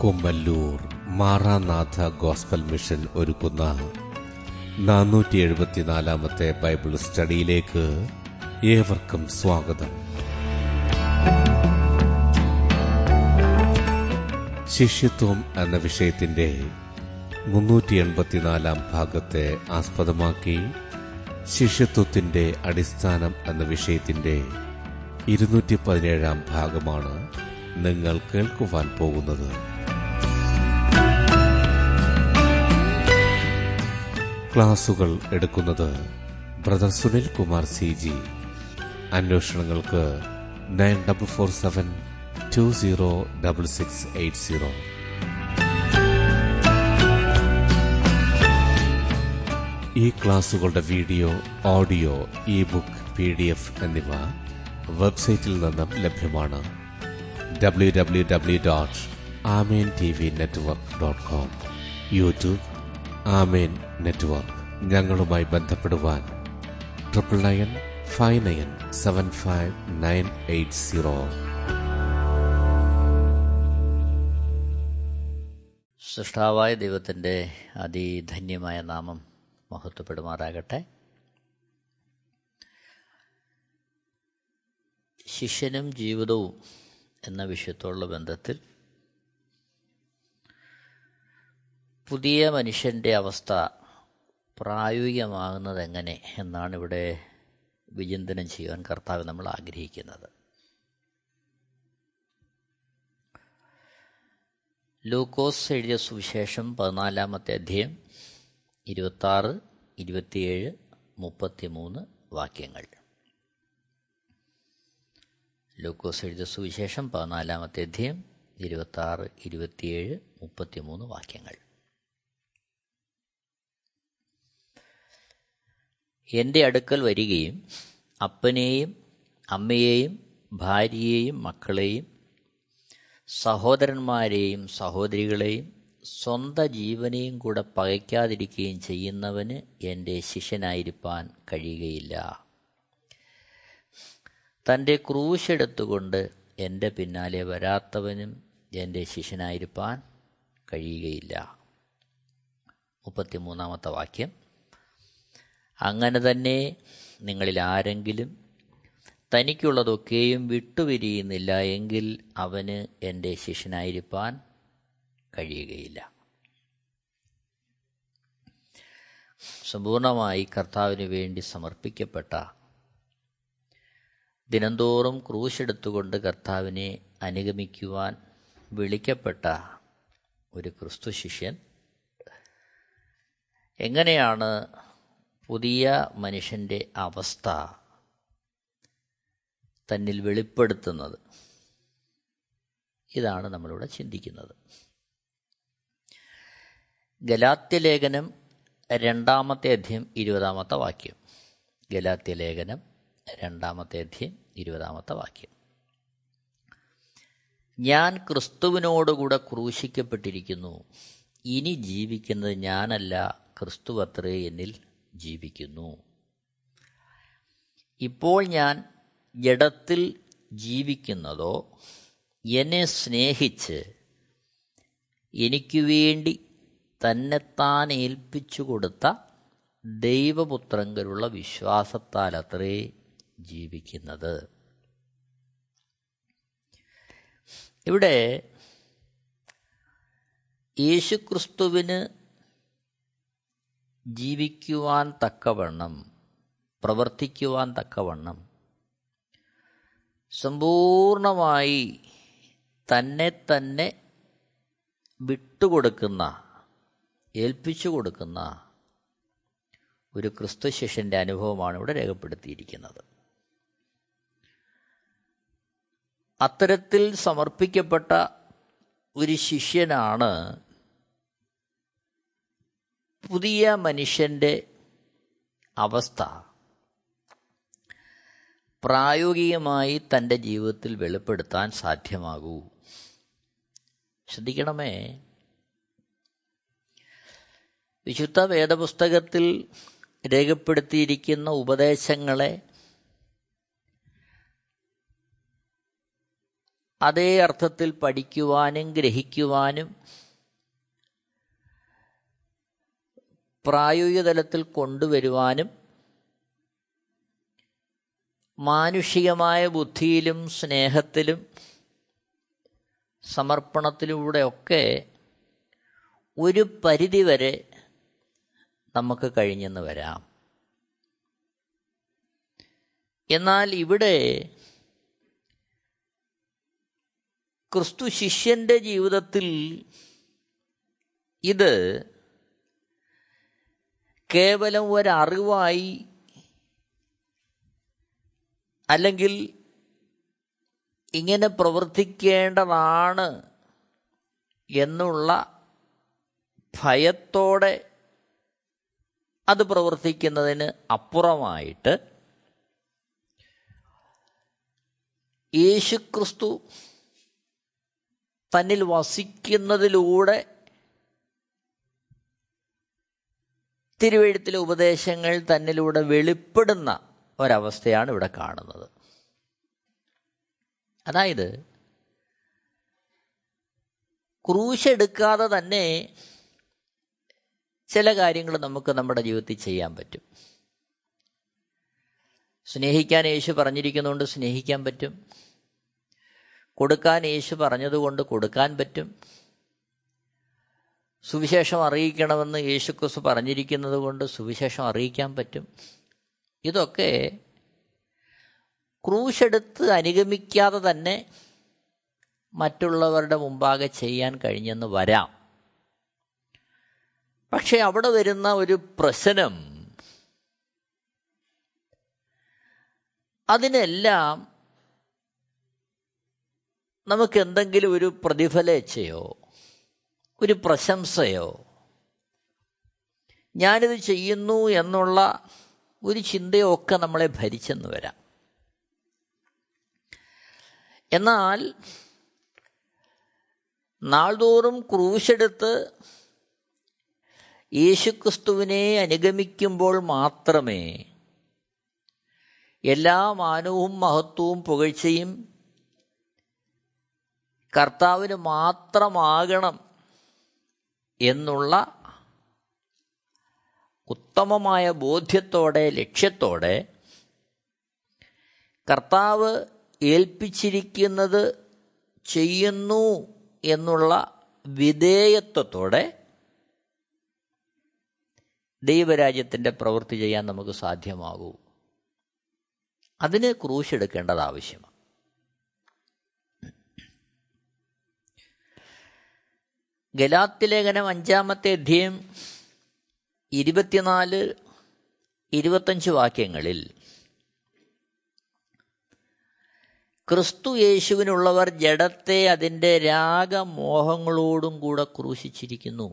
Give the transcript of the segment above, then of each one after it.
Kummallur Maranatha gospel mission ഒരുക്കുന്ന നാനൂറ്റി എഴുപത്തിനാലാമത്തെ Bible സ്റ്റഡിയിലേക്ക് ഏവർക്കും സ്വാഗതം ശിഷ്യത്വം എന്ന വിഷയത്തിന്റെ മുന്നൂറ്റി എൺപത്തിനാലാം ഭാഗത്തെ ആസ്പദമാക്കി ശിഷ്യത്വത്തിന്റെ അടിസ്ഥാനം എന്ന വിഷയത്തിന്റെ ഇരുന്നൂറ്റി പതിനേഴാം ഭാഗമാണ് നിങ്ങൾ കേൾക്കുവാൻ പോകുന്നത് ക്ലാസുകൾ എടുക്കുന്നത് brother Sunil Kumar C G അന്വേഷണങ്ങൾക്ക് nine double four seven two zero double six eight zero ഈ ക്ലാസുകളുടെ video audio E book P D F എന്നിവ വെബ്സൈറ്റിൽ നിന്നും ലഭ്യമാണ് W W W dot Amen T V network dot com YouTube Amen network ഞങ്ങളുമായി ബന്ധപ്പെടുവാൻ triple nine five nine seven five nine eight zero സൃഷ്ടാവായ ദൈവത്തിൻ്റെ അതിധന്യമായ നാമം മഹത്വപ്പെടുമാറാകട്ടെ ശിഷ്യനും ജീവിതവും എന്ന വിഷയത്തോടുള്ള ബന്ധത്തിൽ പുതിയ മനുഷ്യൻ്റെ അവസ്ഥ പ്രായോഗികമാകുന്നത് എങ്ങനെ എന്നാണ് ഇവിടെ വിചിന്തനം ചെയ്യുവാൻ കർത്താവ് നമ്മൾ ആഗ്രഹിക്കുന്നത് ലൂക്കോസ് എഴുതിയ സുവിശേഷം പതിനാലാമത്തെ അധ്യയം ഇരുപത്താറ് ഇരുപത്തിയേഴ് മുപ്പത്തിമൂന്ന് വാക്യങ്ങൾ ലൂക്കോസ് എഴുതിയ സുവിശേഷം പതിനാലാമത്തെ അധ്യയം ഇരുപത്താറ് ഇരുപത്തിയേഴ് മുപ്പത്തിമൂന്ന് വാക്യങ്ങൾ എൻ്റെ അടുക്കൽ വരികയും അപ്പനെയും അമ്മയെയും ഭാര്യയെയും മക്കളെയും സഹോദരന്മാരെയും സഹോദരികളെയും സ്വന്തം ജീവനെയും കൂടെ പകയ്ക്കാതിരിക്കുകയും ചെയ്യുന്നവന് എൻ്റെ ശിഷ്യനായിരിക്കാൻ കഴിയുകയില്ല തൻ്റെ ക്രൂശെടുത്തുകൊണ്ട് എൻ്റെ പിന്നാലെ വരാത്തവനും എൻ്റെ ശിഷ്യനായിരിക്കാൻ കഴിയുകയില്ല മുപ്പത്തിമൂന്നാമത്തെ വാക്യം അങ്ങനെ തന്നെ നിങ്ങളിൽ ആരെങ്കിലും തനിക്കുള്ളതൊക്കെയും വിട്ടുപിരിയുന്നില്ല എങ്കിൽ അവന് എൻ്റെ ശിഷ്യനായിരിക്കാൻ കഴിയുകയില്ല സമ്പൂർണമായി കർത്താവിന് വേണ്ടി സമർപ്പിക്കപ്പെട്ട ദിനംതോറും ക്രൂശെടുത്തുകൊണ്ട് കർത്താവിനെ അനുഗമിക്കുവാൻ വിളിക്കപ്പെട്ട ഒരു ക്രിസ്തു ശിഷ്യൻ എങ്ങനെയാണ് പുതിയ മനുഷ്യൻ്റെ അവസ്ഥ തന്നിൽ വെളിപ്പെടുത്തുന്നത് ഇതാണ് നമ്മളിവിടെ ചിന്തിക്കുന്നത് ഗലാത്യലേഖനം രണ്ടാമത്തെ അധ്യയം ഇരുപതാമത്തെ വാക്യം ഗലാത്യലേഖനം രണ്ടാമത്തെ അധ്യയം ഇരുപതാമത്തെ വാക്യം ഞാൻ ക്രിസ്തുവിനോടുകൂടെ ക്രൂശിക്കപ്പെട്ടിരിക്കുന്നു ഇനി ജീവിക്കുന്നത് ഞാനല്ല ക്രിസ്തുവത്രേ എന്നിൽ ജീവിക്കുന്നു ഇപ്പോൾ ഞാൻ ജഡത്തിൽ ജീവിക്കുന്നതോ എന്നെ സ്നേഹിച്ച് എനിക്ക് വേണ്ടി തന്നെത്താൻ ഏൽപ്പിച്ചു കൊടുത്ത ദൈവപുത്രങ്കലുള്ള വിശ്വാസത്താൽ അത്രേ ജീവിക്കുന്നത് ഇവിടെ യേശുക്രിസ്തുവിന് ജീവിക്കുവാൻ തക്കവണ്ണം പ്രവർത്തിക്കുവാൻ തക്കവണ്ണം സമ്പൂർണമായി തന്നെ തന്നെ വിട്ടുകൊടുക്കുന്ന ഏൽപ്പിച്ചു കൊടുക്കുന്ന ഒരു ക്രിസ്തു ശിഷ്യൻ്റെ അനുഭവമാണ് ഇവിടെ രേഖപ്പെടുത്തിയിരിക്കുന്നത് അത്തരത്തിൽ സമർപ്പിക്കപ്പെട്ട ഒരു ശിഷ്യനാണ് പുതിയ മനുഷ്യൻ്റെ അവസ്ഥ പ്രായോഗികമായി തൻ്റെ ജീവിതത്തിൽ വെളിപ്പെടുത്താൻ സാധ്യമാകൂ ശ്രദ്ധിക്കണമേ വിശുദ്ധ വേദപുസ്തകത്തിൽ രേഖപ്പെടുത്തിയിരിക്കുന്ന ഉപദേശങ്ങളെ അതേ അർത്ഥത്തിൽ പഠിക്കുവാനും ഗ്രഹിക്കുവാനും പ്രായോഗിക തലത്തിൽ കൊണ്ടുവരുവാനും മാനുഷികമായ ബുദ്ധിയിലും സ്നേഹത്തിലും സമർപ്പണത്തിലൂടെയൊക്കെ ഒരു പരിധിവരെ നമുക്ക് കഴിഞ്ഞെന്ന് വരാം എന്നാൽ ഇവിടെ ക്രിസ്തു ശിഷ്യന്റെ ജീവിതത്തിൽ ഇത് കേവലം ഒരറിവായി അല്ലെങ്കിൽ ഇങ്ങനെ പ്രവർത്തിക്കേണ്ടതാണ് എന്നുള്ള ഭയത്തോടെ അത് പ്രവർത്തിക്കുന്നതിന് അപ്പുറമായിട്ട് യേശുക്രിസ്തു തന്നിൽ വസിക്കുന്നതിലൂടെ തിരുവഴുത്തിലെ ഉപദേശങ്ങൾ തന്നിലൂടെ വെളിപ്പെടുന്ന ഒരവസ്ഥയാണ് ഇവിടെ കാണുന്നത് അതായത് ക്രൂശെടുക്കാതെ തന്നെ ചില കാര്യങ്ങൾ നമുക്ക് നമ്മുടെ ജീവിതത്തിൽ ചെയ്യാൻ പറ്റും സ്നേഹിക്കാൻ യേശു പറഞ്ഞിരിക്കുന്നതുകൊണ്ട് സ്നേഹിക്കാൻ പറ്റും കൊടുക്കാൻ യേശു പറഞ്ഞതുകൊണ്ട് കൊടുക്കാൻ പറ്റും സുവിശേഷം അറിയിക്കണമെന്ന് യേശുക്രിസ്തു പറഞ്ഞിരിക്കുന്നത് കൊണ്ട് സുവിശേഷം അറിയിക്കാൻ പറ്റും ഇതൊക്കെ ക്രൂശെടുത്ത് അനുഗമിക്കാതെ തന്നെ മറ്റുള്ളവരുടെ മുമ്പാകെ ചെയ്യാൻ കഴിഞ്ഞെന്ന് വരാം പക്ഷെ അവിടെ വരുന്ന ഒരു പ്രശ്നം അതിനെല്ലാം നമുക്ക് എന്തെങ്കിലും ഒരു പ്രതിഫലേച്ഛയോ ഒരു പ്രശംസയോ ഞാനിത് ചെയ്യുന്നു എന്നുള്ള ഒരു ചിന്തയോ ഒക്കെ നമ്മളെ ഭരിച്ചെന്ന് വരാം എന്നാൽ നാൾതോറും ക്രൂശെടുത്ത് യേശുക്രിസ്തുവിനെ അനുഗമിക്കുമ്പോൾ മാത്രമേ എല്ലാ മാനവും മഹത്വവും പുകഴ്ചയും കർത്താവിന് മാത്രമാകണം എന്നുള്ള ഉത്തമമായ ബോധ്യത്തോടെ ലക്ഷ്യത്തോടെ കർത്താവ് ഏൽപ്പിച്ചിരിക്കുന്നത് ചെയ്യുന്നു എന്നുള്ള വിധേയത്വത്തോടെ ദൈവരാജ്യത്തിൻ്റെ പ്രവൃത്തി ചെയ്യാൻ നമുക്ക് സാധ്യമാകൂ അതിന് ക്രൂശ് എടുക്കേണ്ടത് ആവശ്യമാണ് ഗലാത്തിലേഖനം അഞ്ചാമത്തെ അധ്യയം ഇരുപത്തിനാല് ഇരുപത്തഞ്ച് വാക്യങ്ങളിൽ ക്രിസ്തു യേശുവിനുള്ളവർ ജഡത്തെ അതിൻ്റെ രാഗമോഹങ്ങളോടും കൂടെ ക്രൂശിച്ചിരിക്കുന്നു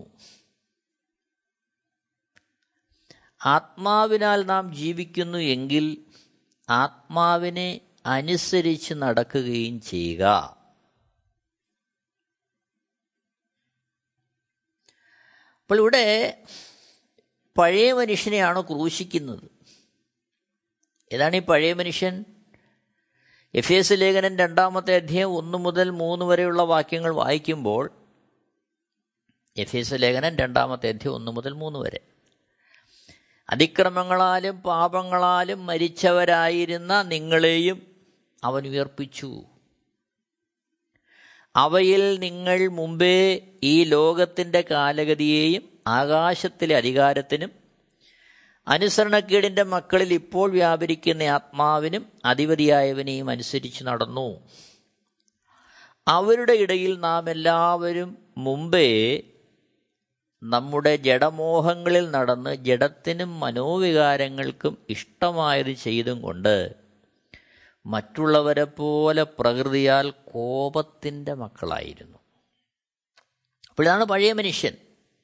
ആത്മാവിനാൽ നാം ജീവിക്കുന്നു എങ്കിൽ ആത്മാവിനെ അനുസരിച്ച് നടക്കുകയും ചെയ്യുക അപ്പോൾ ഇവിടെ പഴയ മനുഷ്യനെയാണ് ക്രൂശിക്കുന്നത് ഏതാണ് ഈ പഴയ മനുഷ്യൻ എഫ് എസ് ലേഖനൻ രണ്ടാമത്തെ അധ്യായം ഒന്ന് മുതൽ മൂന്ന് വരെയുള്ള വാക്യങ്ങൾ വായിക്കുമ്പോൾ എഫ് എസ് ലേഖനൻ രണ്ടാമത്തെ അധ്യായം ഒന്ന് മുതൽ മൂന്ന് വരെ അതിക്രമങ്ങളാലും പാപങ്ങളാലും മരിച്ചവരായിരുന്ന നിങ്ങളെയും അവൻ ഉയർപ്പിച്ചു അവയിൽ നിങ്ങൾ മുമ്പേ ഈ ലോകത്തിൻ്റെ കാലഗതിയെയും ആകാശത്തിലെ അധികാരത്തിനും അനുസരണക്കേടിൻ്റെ മക്കളിൽ ഇപ്പോൾ വ്യാപരിക്കുന്ന ആത്മാവിനും അധിപതിയായവനെയും അനുസരിച്ച് നടന്നു അവരുടെ ഇടയിൽ നാം എല്ലാവരും മുമ്പേ നമ്മുടെ ജഡമോഹങ്ങളിൽ നടന്ന് ജഡത്തിനും മനോവികാരങ്ങൾക്കും ഇഷ്ടമായത് ചെയ്തും കൊണ്ട് മറ്റുള്ളവരെ പോലെ പ്രകൃതിയാൽ കോപത്തിൻ്റെ മക്കളായിരുന്നു അപ്പോഴാണ് പഴയ മനുഷ്യൻ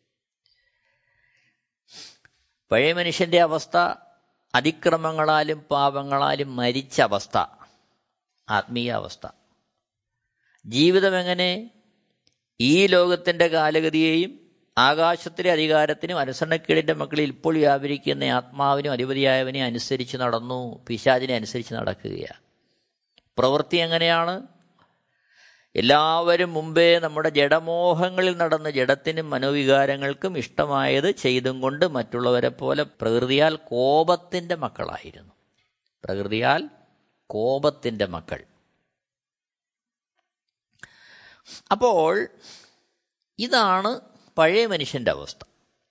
പഴയ മനുഷ്യൻ്റെ അവസ്ഥ അതിക്രമങ്ങളാലും പാപങ്ങളാലും മരിച്ച അവസ്ഥ ആത്മീയ അവസ്ഥ ജീവിതം എങ്ങനെ ഈ ലോകത്തിൻ്റെ കാലഗതിയെയും ആകാശത്തിലെ അധികാരത്തിനും അനുസരണക്കേടിൻ്റെ മക്കളിൽ ഇപ്പോൾ വ്യാപരിക്കുന്ന ആത്മാവിനും അധിപതിയായവനെ അനുസരിച്ച് നടന്നു പിശാചിനെ അനുസരിച്ച് നടക്കുകയാണ് പ്രവൃത്തി എങ്ങനെയാണ് എല്ലാവരും മുമ്പേ നമ്മുടെ ജഡമോഹങ്ങളിൽ നടന്ന് ജഡത്തിനും മനോവികാരങ്ങൾക്കും ഇഷ്ടമായത് ചെയ്തും കൊണ്ട് മറ്റുള്ളവരെ പോലെ പ്രകൃതിയാൽ കോപത്തിൻ്റെ മക്കളായിരുന്നു പ്രകൃതിയാൽ കോപത്തിൻ്റെ മക്കൾ അപ്പോൾ ഇതാണ് പഴയ മനുഷ്യൻ്റെ അവസ്ഥ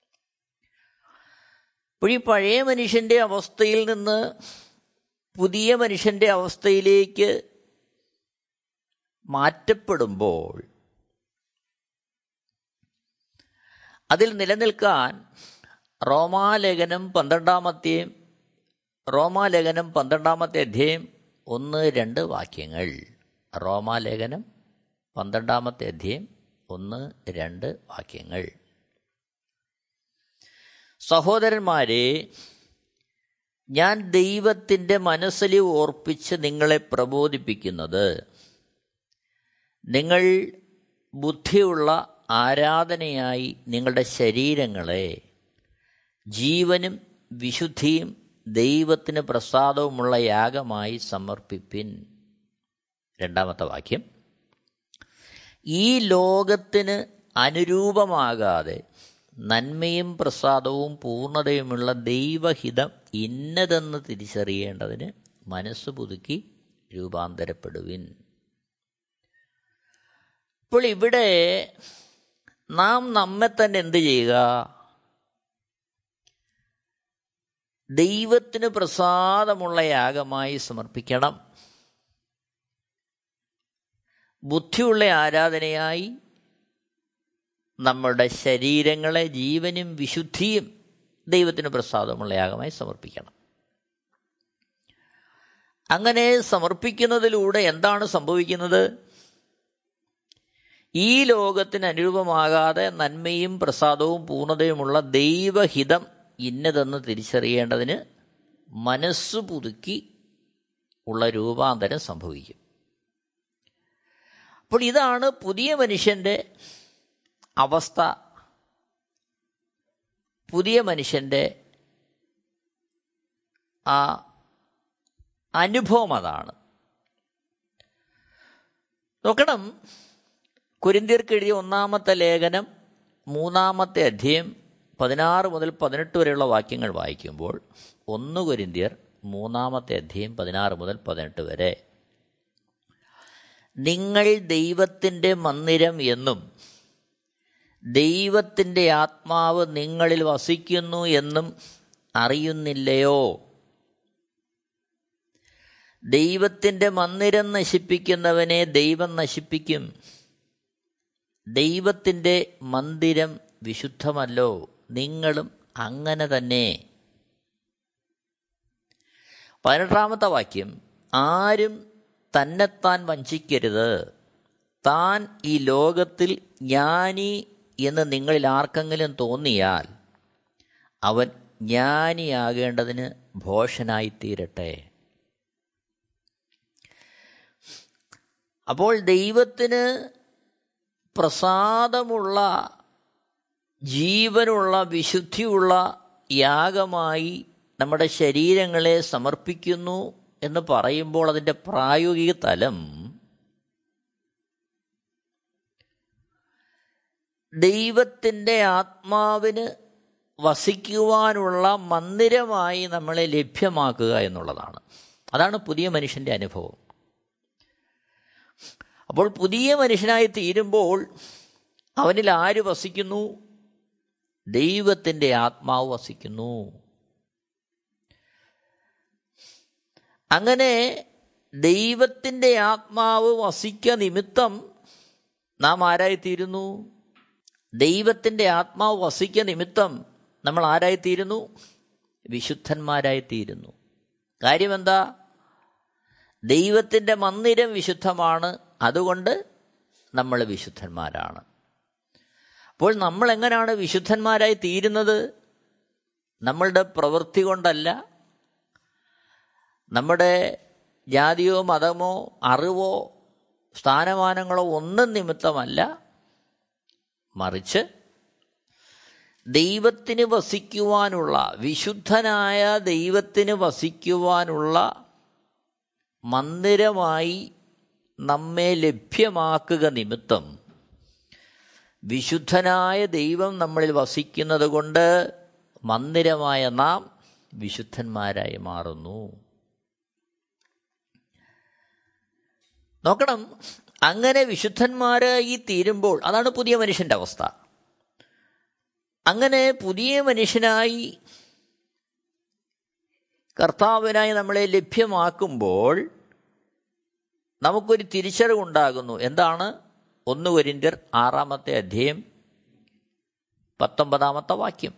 അപ്പോൾ ഈ പഴയ മനുഷ്യൻ്റെ അവസ്ഥയിൽ നിന്ന് പുതിയ മനുഷ്യൻ്റെ അവസ്ഥയിലേക്ക് മാറ്റപ്പെടുമ്പോൾ അതിൽ നിലനിൽക്കാൻ റോമാലേഖനം പന്ത്രണ്ടാമത്തെയും റോമാലേഖനം പന്ത്രണ്ടാമത്തെ അധ്യായം ഒന്ന് രണ്ട് വാക്യങ്ങൾ റോമാലേഖനം പന്ത്രണ്ടാമത്തെ അധ്യായം ഒന്ന് രണ്ട് വാക്യങ്ങൾ സഹോദരന്മാരെ ഞാൻ ദൈവത്തിൻ്റെ മനസ്സിൽ ഓർപ്പിച്ച് നിങ്ങളെ പ്രബോധിപ്പിക്കുന്നത് നിങ്ങൾ ബുദ്ധിയുള്ള ആരാധനയായി നിങ്ങളുടെ ശരീരങ്ങളെ ജീവനും വിശുദ്ധിയും ദൈവത്തിന് പ്രസാദവുമുള്ള യാഗമായി സമർപ്പിപ്പിൻ രണ്ടാമത്തെ വാക്യം ഈ ലോകത്തിന് അനുരൂപമാകാതെ നന്മയും പ്രസാദവും പൂർണ്ണതയുമുള്ള ദൈവഹിതം ഇന്നതെന്ന് തിരിച്ചറിയേണ്ടതിന് മനസ്സ് പുതുക്കി രൂപാന്തരപ്പെടുവിൻ ഇപ്പോൾ ഇവിടെ നാം നമ്മെ തന്നെ എന്ത് ചെയ്യുക ദൈവത്തിന് പ്രസാദമുള്ള യാഗമായി സമർപ്പിക്കണം ബുദ്ധിയുള്ള ആരാധനയായി നമ്മുടെ ശരീരങ്ങളെ ജീവനും വിശുദ്ധിയും ദൈവത്തിന് പ്രസാദമുള്ള യാഗമായി സമർപ്പിക്കണം അങ്ങനെ സമർപ്പിക്കുന്നതിലൂടെ എന്താണ് സംഭവിക്കുന്നത് ഈ ലോകത്തിന് അനുരൂപമാകാതെ നന്മയും പ്രസാദവും പൂർണ്ണതയുമുള്ള ദൈവഹിതം ഇന്നതെന്ന് തിരിച്ചറിയേണ്ടതിന് മനസ്സ് പുതുക്കി ഉള്ള രൂപാന്തരം സംഭവിക്കും അപ്പോൾ ഇതാണ് പുതിയ മനുഷ്യൻ്റെ അവസ്ഥ പുതിയ മനുഷ്യൻ്റെ ആ അനുഭവം അതാണ് നോക്കണം കുരിന്തിയർക്ക് എഴുതിയ ഒന്നാമത്തെ ലേഖനം മൂന്നാമത്തെ അധ്യയം പതിനാറ് മുതൽ പതിനെട്ട് വരെയുള്ള വാക്യങ്ങൾ വായിക്കുമ്പോൾ ഒന്ന് കുരിന്തിയർ മൂന്നാമത്തെ അധ്യയം പതിനാറ് മുതൽ പതിനെട്ട് വരെ നിങ്ങൾ ദൈവത്തിൻ്റെ മന്ദിരം എന്നും ദൈവത്തിൻ്റെ ആത്മാവ് നിങ്ങളിൽ വസിക്കുന്നു എന്നും അറിയുന്നില്ലയോ ദൈവത്തിൻ്റെ മന്ദിരം നശിപ്പിക്കുന്നവനെ ദൈവം നശിപ്പിക്കും ദൈവത്തിൻ്റെ മന്ദിരം വിശുദ്ധമല്ലോ നിങ്ങളും അങ്ങനെ തന്നെ പതിനെട്ടാമത്തെ വാക്യം ആരും തന്നെത്താൻ വഞ്ചിക്കരുത് താൻ ഈ ലോകത്തിൽ ജ്ഞാനി എന്ന് നിങ്ങളിൽ ആർക്കെങ്കിലും തോന്നിയാൽ അവൻ ജ്ഞാനിയാകേണ്ടതിന് ഭോഷനായിത്തീരട്ടെ അപ്പോൾ ദൈവത്തിന് പ്രസാദമുള്ള ജീവനുള്ള വിശുദ്ധിയുള്ള യാഗമായി നമ്മുടെ ശരീരങ്ങളെ സമർപ്പിക്കുന്നു എന്ന് പറയുമ്പോൾ അതിൻ്റെ പ്രായോഗിക തലം ദൈവത്തിൻ്റെ ആത്മാവിന് വസിക്കുവാനുള്ള മന്ദിരമായി നമ്മളെ ലഭ്യമാക്കുക എന്നുള്ളതാണ് അതാണ് പുതിയ മനുഷ്യൻ്റെ അനുഭവം അപ്പോൾ പുതിയ മനുഷ്യനായി തീരുമ്പോൾ അവനിൽ ആര് വസിക്കുന്നു ദൈവത്തിൻ്റെ ആത്മാവ് വസിക്കുന്നു അങ്ങനെ ദൈവത്തിൻ്റെ ആത്മാവ് വസിക്ക നിമിത്തം നാം ആരായിത്തീരുന്നു ദൈവത്തിൻ്റെ ആത്മാവ് വസിക്ക നിമിത്തം നമ്മൾ ആരായിത്തീരുന്നു വിശുദ്ധന്മാരായിത്തീരുന്നു കാര്യമെന്താ ദൈവത്തിൻ്റെ മന്ദിരം വിശുദ്ധമാണ് അതുകൊണ്ട് നമ്മൾ വിശുദ്ധന്മാരാണ് അപ്പോൾ നമ്മൾ എങ്ങനെയാണ് വിശുദ്ധന്മാരായി തീരുന്നത് നമ്മളുടെ പ്രവൃത്തി കൊണ്ടല്ല നമ്മുടെ ജാതിയോ മതമോ അറിവോ സ്ഥാനമാനങ്ങളോ ഒന്നും നിമിത്തമല്ല മറിച്ച് ദൈവത്തിന് വസിക്കുവാനുള്ള വിശുദ്ധനായ ദൈവത്തിന് വസിക്കുവാനുള്ള മന്ദിരമായി നമ്മെ ലഭ്യമാക്കുക നിമിത്തം വിശുദ്ധനായ ദൈവം നമ്മളിൽ വസിക്കുന്നത് കൊണ്ട് മന്ദിരമായ നാം വിശുദ്ധന്മാരായി മാറുന്നു നോക്കണം അങ്ങനെ വിശുദ്ധന്മാരായി തീരുമ്പോൾ അതാണ് പുതിയ മനുഷ്യന്റെ അവസ്ഥ അങ്ങനെ പുതിയ മനുഷ്യനായി കർത്താവിനായി നമ്മളെ ലഭ്യമാക്കുമ്പോൾ നമുക്കൊരു തിരിച്ചറിവുണ്ടാകുന്നു എന്താണ് ഒന്ന് കൊരിന്ത്യർ ആറാമത്തെ അധ്യയം പത്തൊമ്പതാമത്തെ വാക്യം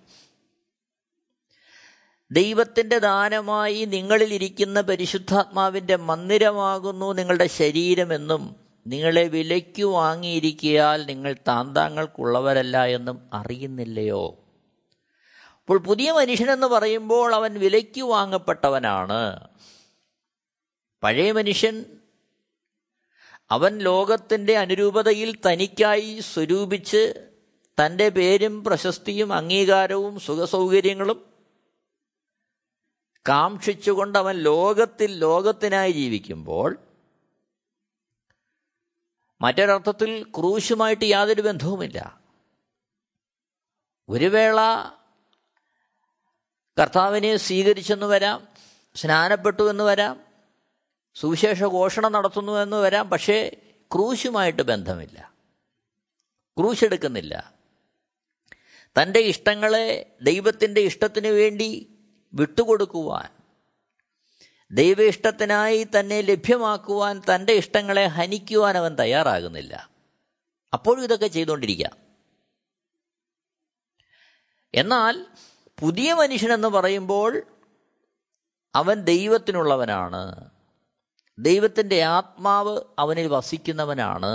ദൈവത്തിൻ്റെ ദാനമായി നിങ്ങളിലിരിക്കുന്ന പരിശുദ്ധാത്മാവിൻ്റെ മന്ദിരമാകുന്നു നിങ്ങളുടെ ശരീരമെന്നും നിങ്ങളെ വിലയ്ക്കു വാങ്ങിയിരിക്കിയാൽ നിങ്ങൾ താന്താങ്ങൾക്കുള്ളവരല്ല എന്നും അറിയുന്നില്ലയോ അപ്പോൾ പുതിയ മനുഷ്യനെന്ന് പറയുമ്പോൾ അവൻ വിലയ്ക്ക് വാങ്ങപ്പെട്ടവനാണ് പഴയ മനുഷ്യൻ അവൻ ലോകത്തിൻ്റെ അനുരൂപതയിൽ തനിക്കായി സ്വരൂപിച്ച് തൻ്റെ പേരും പ്രശസ്തിയും അംഗീകാരവും സുഖസൗകര്യങ്ങളും കാക്ഷിച്ചുകൊണ്ട് അവൻ ലോകത്തിൽ ലോകത്തിനായി ജീവിക്കുമ്പോൾ മറ്റൊരർത്ഥത്തിൽ ക്രൂശുമായിട്ട് യാതൊരു ബന്ധവുമില്ല ഒരു വേള കർത്താവിനെ സ്വീകരിച്ചെന്ന് വരാം സ്നാനപ്പെട്ടു എന്ന് വരാം സുവിശേഷ ഘോഷണം നടത്തുന്നു എന്ന് വരാം പക്ഷേ ക്രൂശുമായിട്ട് ബന്ധമില്ല ക്രൂശ് എടുക്കുന്നില്ല തൻ്റെ ഇഷ്ടങ്ങളെ ദൈവത്തിൻ്റെ ഇഷ്ടത്തിന് വേണ്ടി വിട്ടുകൊടുക്കുവാൻ ദൈവ ഇഷ്ടത്തിനായി തന്നെ ലഭ്യമാക്കുവാൻ തൻ്റെ ഇഷ്ടങ്ങളെ ഹനിക്കുവാൻ അവൻ തയ്യാറാകുന്നില്ല അപ്പോഴും ഇതൊക്കെ ചെയ്തുകൊണ്ടിരിക്കാം എന്നാൽ പുതിയ മനുഷ്യനെന്ന് പറയുമ്പോൾ അവൻ ദൈവത്തിനുള്ളവനാണ് ദൈവത്തിൻ്റെ ആത്മാവ് അവനിൽ വസിക്കുന്നവനാണ്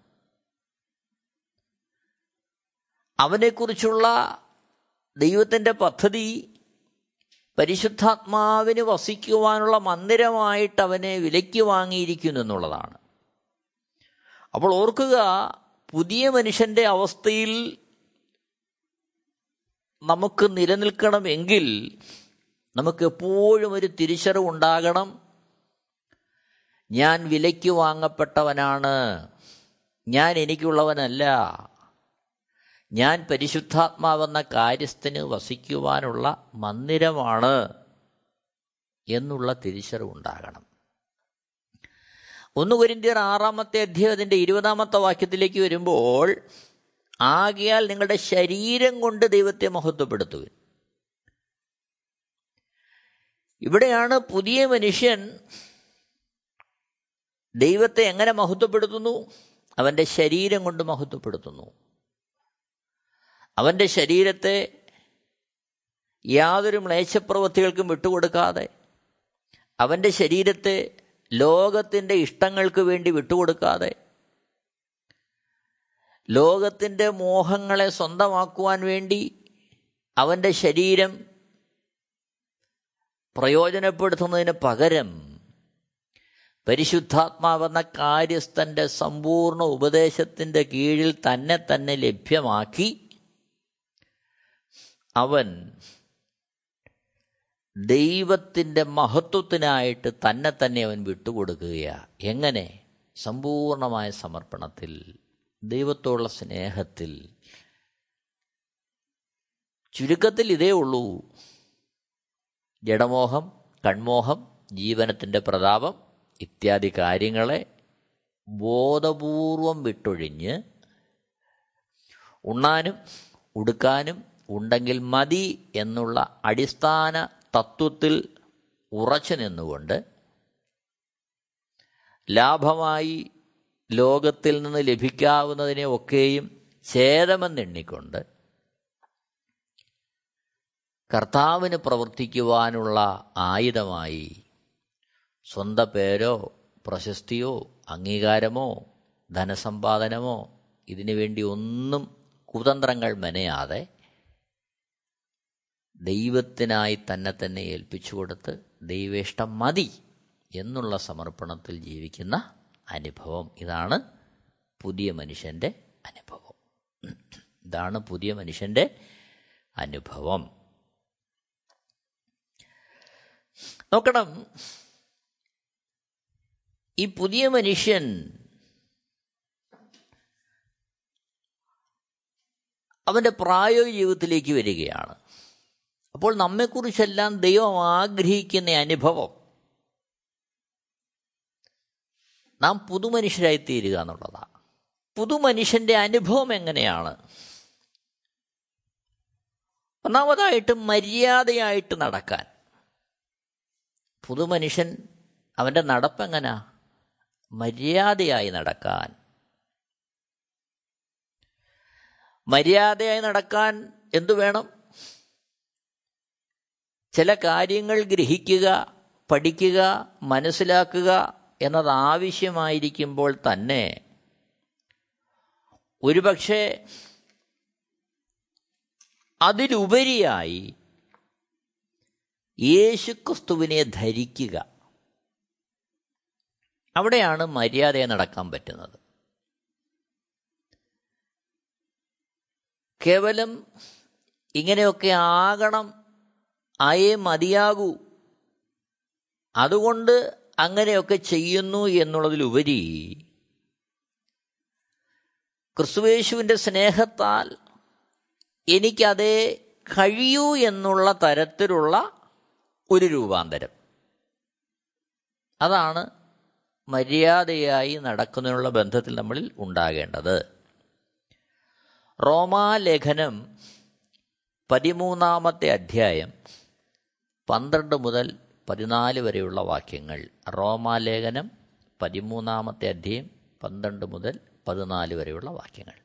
അവനെക്കുറിച്ചുള്ള ദൈവത്തിൻ്റെ പദ്ധതി പരിശുദ്ധാത്മാവിന് വസിക്കുവാനുള്ള മന്ദിരമായിട്ട് അവനെ വിലയ്ക്ക് വാങ്ങിയിരിക്കുന്നു എന്നുള്ളതാണ് അപ്പോൾ ഓർക്കുക പുതിയ മനുഷ്യൻ്റെ അവസ്ഥയിൽ നമുക്ക് നിലനിൽക്കണമെങ്കിൽ നമുക്ക് എപ്പോഴും ഒരു തിരിച്ചറിവുണ്ടാകണം ഞാൻ വിലയ്ക്ക് വാങ്ങപ്പെട്ടവനാണ് ഞാൻ എനിക്കുള്ളവനല്ല ഞാൻ പരിശുദ്ധാത്മാവെന്ന കാര്യസ്ഥന് വസിക്കുവാനുള്ള മന്ദിരമാണ് എന്നുള്ള തിരിച്ചറിവുണ്ടാകണം ഒന്ന് കുരിന്തിയർ ആറാമത്തെ അധ്യായത്തിൻ്റെ ഇരുപതാമത്തെ വാക്യത്തിലേക്ക് വരുമ്പോൾ ആകിയാൽ നിങ്ങളുടെ ശരീരം കൊണ്ട് ദൈവത്തെ മഹത്വപ്പെടുത്തുവിൻ ഇവിടെയാണ് പുതിയ മനുഷ്യൻ ദൈവത്തെ എങ്ങനെ മഹത്വപ്പെടുത്തുന്നു അവൻ്റെ ശരീരം കൊണ്ട് മഹത്വപ്പെടുത്തുന്നു അവൻ്റെ ശരീരത്തെ യാതൊരു മ്ലേച്ഛപ്രവൃത്തികൾക്കും വിട്ടുകൊടുക്കാതെ അവൻ്റെ ശരീരത്തെ ലോകത്തിൻ്റെ ഇഷ്ടങ്ങൾക്ക് വേണ്ടി വിട്ടുകൊടുക്കാതെ ലോകത്തിൻ്റെ മോഹങ്ങളെ സ്വന്തമാക്കുവാൻ വേണ്ടി അവൻ്റെ ശരീരം പ്രയോജനപ്പെടുത്തുന്നതിന് പകരം പരിശുദ്ധാത്മാവെന്ന കാര്യസ്ഥൻ്റെ സമ്പൂർണ്ണ ഉപദേശത്തിൻ്റെ കീഴിൽ തന്നെ തന്നെ ലഭ്യമാക്കി അവൻ ദൈവത്തിൻ്റെ മഹത്വത്തിനായിട്ട് തന്നെ തന്നെ അവൻ വിട്ടുകൊടുക്കുകയാണ് എങ്ങനെ സമ്പൂർണമായ സമർപ്പണത്തിൽ ദൈവത്തോടുള്ള സ്നേഹത്തിൽ ചുരുക്കത്തിൽ ഇതേ ഉള്ളൂ ജഡമോഹം കൺമോഹം ജീവനത്തിൻ്റെ പ്രതാപം ഇത്യാദി കാര്യങ്ങളെ ബോധപൂർവം വിട്ടൊഴിഞ്ഞ് ഉണ്ണാനും ഉടുക്കാനും ഉണ്ടെങ്കിൽ മതി എന്നുള്ള അടിസ്ഥാന തത്വത്തിൽ ഉറച്ചു നിന്നുകൊണ്ട് ലാഭമായി ലോകത്തിൽ നിന്ന് ലഭിക്കാവുന്നതിനെ ഒക്കെയും ഛേദമെന്നെണ്ണിക്കൊണ്ട് കർത്താവിന് പ്രവർത്തിക്കുവാനുള്ള ആയുധമായി സ്വന്തം പേരോ പ്രശസ്തിയോ അംഗീകാരമോ ധനസമ്പാദനമോ ഇതിനു വേണ്ടി ഒന്നും കുതന്ത്രങ്ങൾ മെനയാതെ ദൈവത്തിനായി തന്നെ തന്നെ ഏൽപ്പിച്ചു കൊടുത്ത് ദൈവേഷ്ടം മതി എന്നുള്ള സമർപ്പണത്തിൽ ജീവിക്കുന്ന അനുഭവം ഇതാണ് പുതിയ മനുഷ്യൻ്റെ അനുഭവം ഇതാണ് പുതിയ മനുഷ്യൻ്റെ അനുഭവം നോക്കണം ഈ പുതിയ മനുഷ്യൻ അവൻ്റെ പ്രായോഗിക ജീവിതത്തിലേക്ക് വരികയാണ് അപ്പോൾ നമ്മെക്കുറിച്ചെല്ലാം ദൈവം ആഗ്രഹിക്കുന്ന അനുഭവം നാം പുതുമനുഷ്യരായി തീരുക എന്നുള്ളതാണ് പുതുമനുഷ്യന്റെ അനുഭവം എങ്ങനെയാണ് ഒന്നാമതായിട്ട് മര്യാദയായിട്ട് നടക്കാൻ പുതുമനുഷ്യൻ അവൻ്റെ നടപ്പെങ്ങനാ മര്യാദയായി നടക്കാൻ മര്യാദയായി നടക്കാൻ എന്തു വേണം ചില കാര്യങ്ങൾ ഗ്രഹിക്കുക പഠിക്കുക മനസ്സിലാക്കുക എന്നത് ആവശ്യമായിരിക്കുമ്പോൾ തന്നെ ഒരുപക്ഷെ അതിലുപരിയായി യേശുക്രിസ്തുവിനെ ധരിക്കുക അവിടെയാണ് മര്യാദയെ നടക്കാൻ പറ്റുന്നത് കേവലം ഇങ്ങനെയൊക്കെ ആകണം ആയേ മതിയാകൂ അതുകൊണ്ട് അങ്ങനെയൊക്കെ ചെയ്യുന്നു എന്നുള്ളതിലുപരി ക്രിസ്തുവേശുവിൻ്റെ സ്നേഹത്താൽ എനിക്കതേ കഴിയൂ എന്നുള്ള തരത്തിലുള്ള ഒരു രൂപാന്തരം അതാണ് മര്യാദയായി നടക്കുന്നതിനുള്ള ബന്ധത്തിൽ നമ്മളിൽ ഉണ്ടാകേണ്ടത് റോമാലേഖനം പതിമൂന്നാമത്തെ അധ്യായം പന്ത്രണ്ട് മുതൽ പതിനാല് വരെയുള്ള വാക്യങ്ങൾ റോമാലേഖനം പതിമൂന്നാമത്തെ അധ്യായം പന്ത്രണ്ട് മുതൽ പതിനാല് വരെയുള്ള വാക്യങ്ങൾ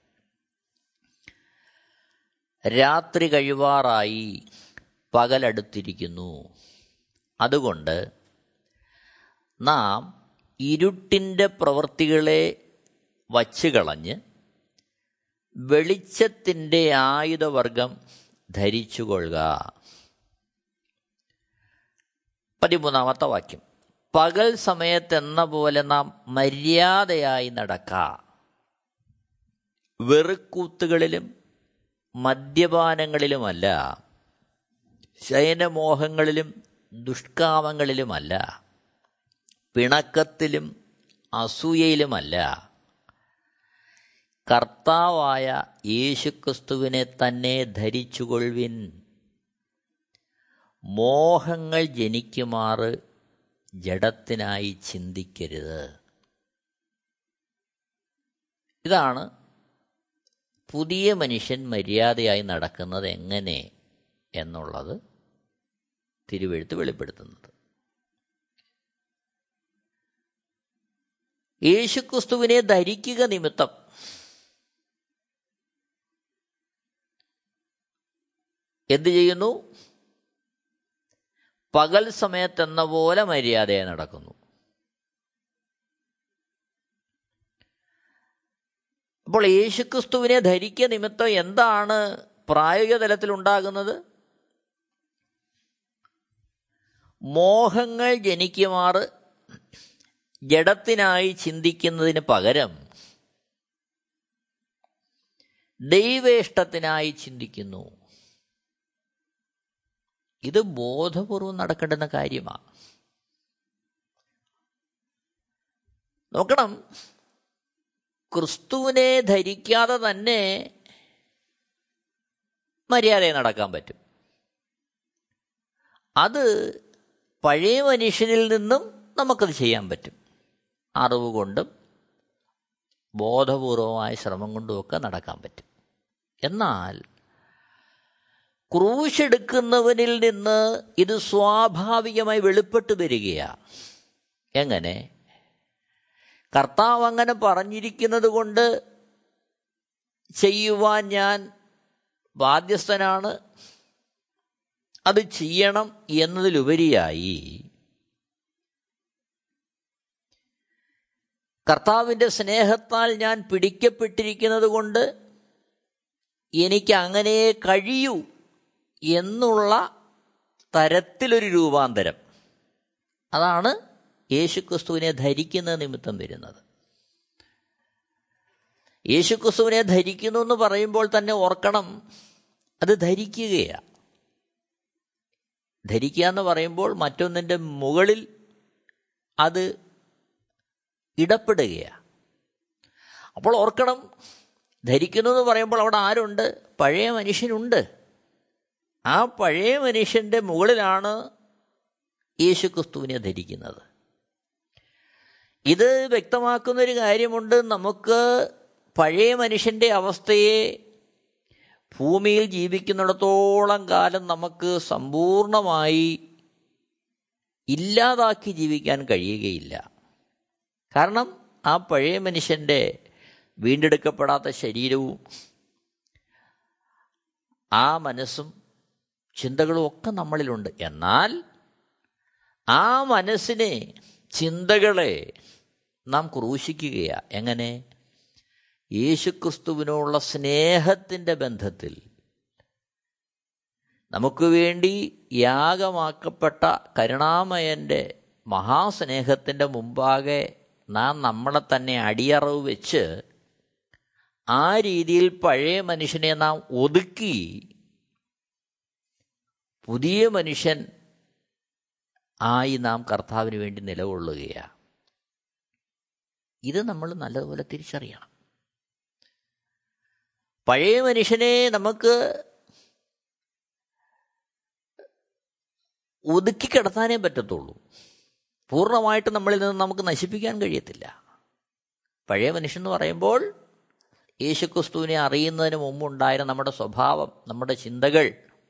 രാത്രി കഴിവാറായി പകലടുത്തിരിക്കുന്നു അതുകൊണ്ട് നാം ഇരുട്ടിൻ്റെ പ്രവൃത്തികളെ വച്ചുകളഞ്ഞ് വെളിച്ചത്തിൻ്റെ ആയുധവർഗം ധരിച്ചുകൊള്ളുക പതിമൂന്നാമത്തെ വാക്യം പകൽ സമയത്തെന്ന പോലെ നാം മര്യാദയായി നടക്ക വെറുക്കൂത്തുകളിലും മദ്യപാനങ്ങളിലുമല്ല ശയനമോഹങ്ങളിലും ദുഷ്കാമങ്ങളിലുമല്ല പിണക്കത്തിലും അസൂയയിലുമല്ല കർത്താവായ യേശുക്രിസ്തുവിനെ തന്നെ ധരിച്ചുകൊള്ളുവിൻ മോഹങ്ങൾ ജനിക്കുമാറ് ജഡത്തിനായി ചിന്തിക്കരുത് ഇതാണ് പുതിയ മനുഷ്യൻ മര്യാദയായി നടക്കുന്നത് എങ്ങനെ എന്നുള്ളത് തിരുവെഴുത്ത് വെളിപ്പെടുത്തുന്നത് യേശുക്രിസ്തുവിനെ ധരിക്കുക നിമിത്തം എന്തു ചെയ്യുന്നു പകൽ സമയത്തെന്ന പോലെ മര്യാദയെ നടക്കുന്നു അപ്പോൾ യേശുക്രിസ്തുവിനെ ധരിക്കുക നിമിത്തം എന്താണ് പ്രായോഗിക തലത്തിൽ ഉണ്ടാകുന്നത് മോഹങ്ങൾ ജനിക്കുമാറ് ജഡത്തിനായി ചിന്തിക്കുന്നതിന് പകരം ദൈവേഷ്ടത്തിനായി ചിന്തിക്കുന്നു ഇത് ബോധപൂർവം നടക്കേണ്ടുന്ന കാര്യമാണ് നോക്കണം ക്രിസ്തുവിനെ ധരിക്കാതെ തന്നെ മര്യാദയെ നടക്കാൻ പറ്റും അത് പഴയ മനുഷ്യനിൽ നിന്നും നമുക്കത് ചെയ്യാൻ പറ്റും അറിവ് കൊണ്ടും ബോധപൂർവമായ ശ്രമം കൊണ്ടുമൊക്കെ നടക്കാൻ പറ്റും എന്നാൽ ക്രൂശെടുക്കുന്നവനിൽ നിന്ന് ഇത് സ്വാഭാവികമായി വെളിപ്പെട്ട് വരികയാണ് എങ്ങനെ കർത്താവ് അങ്ങനെ പറഞ്ഞിരിക്കുന്നത് കൊണ്ട് ചെയ്യുവാൻ ഞാൻ ബാധ്യസ്ഥനാണ് അത് ചെയ്യണം എന്നതിലുപരിയായി കർത്താവിൻ്റെ സ്നേഹത്താൽ ഞാൻ പിടിക്കപ്പെട്ടിരിക്കുന്നത് കൊണ്ട് എനിക്ക് അങ്ങനെ കഴിയൂ എന്നുള്ള തരത്തിലൊരു രൂപാന്തരം അതാണ് യേശുക്രിസ്തുവിനെ ധരിക്കുന്ന നിമിത്തം വരുന്നത് യേശുക്രിസ്തുവിനെ ധരിക്കുന്നു എന്ന് പറയുമ്പോൾ തന്നെ ഓർക്കണം അത് ധരിക്കുകയാണ് ധരിക്കുക എന്ന് പറയുമ്പോൾ മറ്റൊന്നിൻ്റെ മുകളിൽ അത് ഇടപെടുകയാണ് അപ്പോൾ ഓർക്കണം ധരിക്കുന്നു എന്ന് പറയുമ്പോൾ അവിടെ ആരുണ്ട് പഴയ മനുഷ്യനുണ്ട് ആ പഴയ മനുഷ്യൻ്റെ മുകളിലാണ് യേശു ക്രിസ്തുവിനെ ധരിക്കുന്നത് ഇത് വ്യക്തമാക്കുന്നൊരു കാര്യമുണ്ട് നമുക്ക് പഴയ മനുഷ്യൻ്റെ അവസ്ഥയെ ഭൂമിയിൽ ജീവിക്കുന്നിടത്തോളം കാലം നമുക്ക് സമ്പൂർണമായി ഇല്ലാതാക്കി ജീവിക്കാൻ കഴിയുകയില്ല കാരണം ആ പഴയ മനുഷ്യൻ്റെ വീണ്ടെടുക്കപ്പെടാത്ത ശരീരവും ആ മനസ്സും ചിന്തകളും ഒക്കെ നമ്മളിലുണ്ട് എന്നാൽ ആ മനസ്സിനെ ചിന്തകളെ നാം ക്രൂശിക്കുകയാണ് എങ്ങനെ യേശുക്രിസ്തുവിനുള്ള സ്നേഹത്തിൻ്റെ ബന്ധത്തിൽ നമുക്ക് വേണ്ടി യാഗമാക്കപ്പെട്ട കരുണാമയൻ്റെ മഹാസ്നേഹത്തിൻ്റെ മുമ്പാകെ നാം നമ്മളെ തന്നെ അടിയറവ് വെച്ച് ആ രീതിയിൽ പഴയ മനുഷ്യനെ നാം ഒതുക്കി പുതിയ മനുഷ്യൻ ആയി നാം കർത്താവിന് വേണ്ടി നിലകൊള്ളുകയാണ് ഇത് നമ്മൾ നല്ലതുപോലെ തിരിച്ചറിയണം പഴയ മനുഷ്യനെ നമുക്ക് ഒതുക്കി കിടത്താനേ പറ്റത്തുള്ളൂ പൂർണ്ണമായിട്ട് നമ്മളിൽ നിന്ന് നമുക്ക് നശിപ്പിക്കാൻ കഴിയത്തില്ല പഴയ മനുഷ്യൻ എന്ന് പറയുമ്പോൾ യേശുക്രിസ്തുവിനെ അറിയുന്നതിന് മുമ്പുണ്ടായിരുന്ന നമ്മുടെ സ്വഭാവം നമ്മുടെ ചിന്തകൾ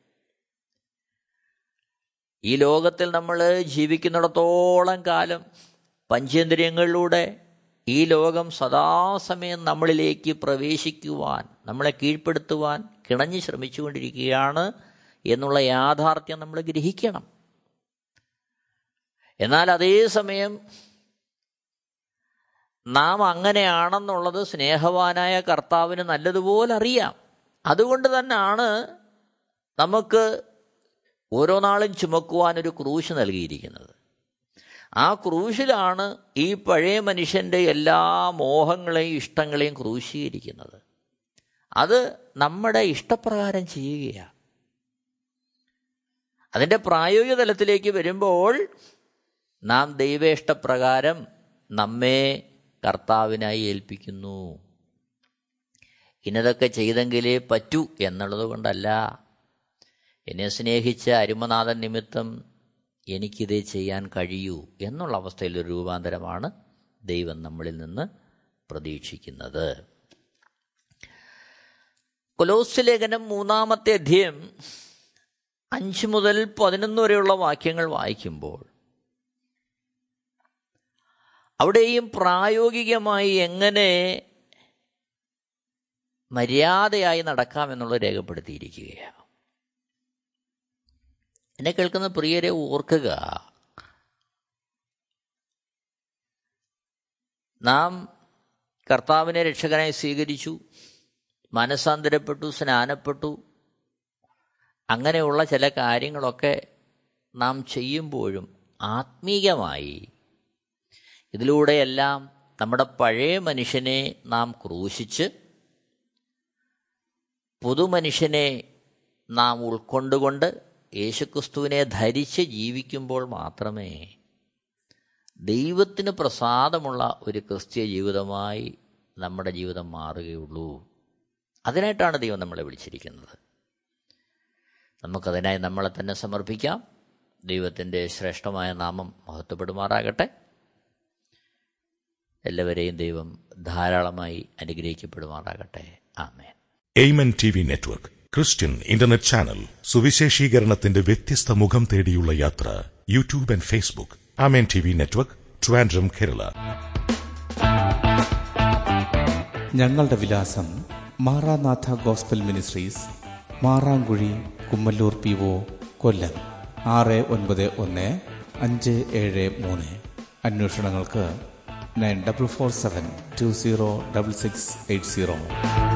ഈ ലോകത്തിൽ നമ്മൾ ജീവിക്കുന്നിടത്തോളം കാലം പഞ്ചേന്ദ്രിയങ്ങളിലൂടെ ഈ ലോകം സദാസമയം നമ്മളിലേക്ക് പ്രവേശിക്കുവാൻ നമ്മളെ കീഴ്പ്പെടുത്തുവാൻ കിണഞ്ഞ് ശ്രമിച്ചുകൊണ്ടിരിക്കുകയാണ് എന്നുള്ള യാഥാർത്ഥ്യം നമ്മൾ ഗ്രഹിക്കണം എന്നാൽ അതേസമയം നാം അങ്ങനെയാണെന്നുള്ളത് സ്നേഹവാനായ കർത്താവിന് നല്ലതുപോലെ അറിയാം അതുകൊണ്ട് തന്നെയാണ് നമുക്ക് ഓരോ നാളും ചുമക്കുവാൻ ഒരു ക്രൂശ് നൽകിയിരിക്കുന്നത് ആ ക്രൂശിലാണ് ഈ പഴയ മനുഷ്യൻ്റെ എല്ലാ മോഹങ്ങളെയും ഇഷ്ടങ്ങളെയും ക്രൂശീകരിക്കുന്നത് അത് നമ്മുടെ ഇഷ്ടപ്രകാരം ചെയ്യുകയാണ് അതിൻ്റെ പ്രായോഗിക തലത്തിലേക്ക് വരുമ്പോൾ നാം ദൈവേഷ്ടപ്രകാരം നമ്മെ കർത്താവിനായി ഏൽപ്പിക്കുന്നു ഇന്നതൊക്കെ ചെയ്തെങ്കിലേ പറ്റൂ എന്നുള്ളത് കൊണ്ടല്ല എന്നെ സ്നേഹിച്ച അരുമനാഥൻ നിമിത്തം എനിക്കിതേ ചെയ്യാൻ കഴിയൂ എന്നുള്ള അവസ്ഥയിൽ ഒരു രൂപാന്തരമാണ് ദൈവം നമ്മളിൽ നിന്ന് പ്രതീക്ഷിക്കുന്നത് കൊലോസ് ലേഖനം മൂന്നാമത്തെ അധ്യയം അഞ്ച് മുതൽ പതിനൊന്ന് വരെയുള്ള വാക്യങ്ങൾ വായിക്കുമ്പോൾ അവിടെയും പ്രായോഗികമായി എങ്ങനെ മര്യാദയായി നടക്കാമെന്നുള്ളത് രേഖപ്പെടുത്തിയിരിക്കുകയാണ് എന്നെ കേൾക്കുന്ന പ്രിയരെ ഓർക്കുക നാം കർത്താവിനെ രക്ഷകനായി സ്വീകരിച്ചു മനസ്സാന്തരപ്പെട്ടു സ്നാനപ്പെട്ടു അങ്ങനെയുള്ള ചില കാര്യങ്ങളൊക്കെ നാം ചെയ്യുമ്പോഴും ആത്മീയമായി ഇതിലൂടെയെല്ലാം നമ്മുടെ പഴയ മനുഷ്യനെ നാം ക്രൂശിച്ച് പുതുമനുഷ്യനെ നാം ഉൾക്കൊണ്ടുകൊണ്ട് യേശുക്രിസ്തുവിനെ ധരിച്ച് ജീവിക്കുമ്പോൾ മാത്രമേ ദൈവത്തിന് പ്രസാദമുള്ള ഒരു ക്രിസ്തീയ ജീവിതമായി നമ്മുടെ ജീവിതം മാറുകയുള്ളൂ അതിനായിട്ടാണ് ദൈവം നമ്മളെ വിളിച്ചിരിക്കുന്നത് നമുക്കതിനായി നമ്മളെ തന്നെ സമർപ്പിക്കാം ദൈവത്തിൻ്റെ ശ്രേഷ്ഠമായ നാമം മഹത്വപ്പെടുമാറാകട്ടെ എല്ലാവരെയും ദൈവം ധാരാളമായി അനുഗ്രഹിക്കപ്പെടുമാറാകട്ടെ amen Amen T V network Christian internet channel സുവിശേഷീകരണത്തിന്റെ വ്യത്യസ്ത മുഖം തേടിയുള്ള യാത്ര YouTube and Facebook Amen T V network Trivandrum Kerala ഞങ്ങളുടെ വിലാസം Maranatha gospel ministries Maranguzhi Kummallur P O Kollam ആറ് ഒൻപത് ഒന്ന് അഞ്ച് ഏഴ് മൂന്ന് അന്വേഷണങ്ങൾക്ക് nine double four seven two zero double six eight zero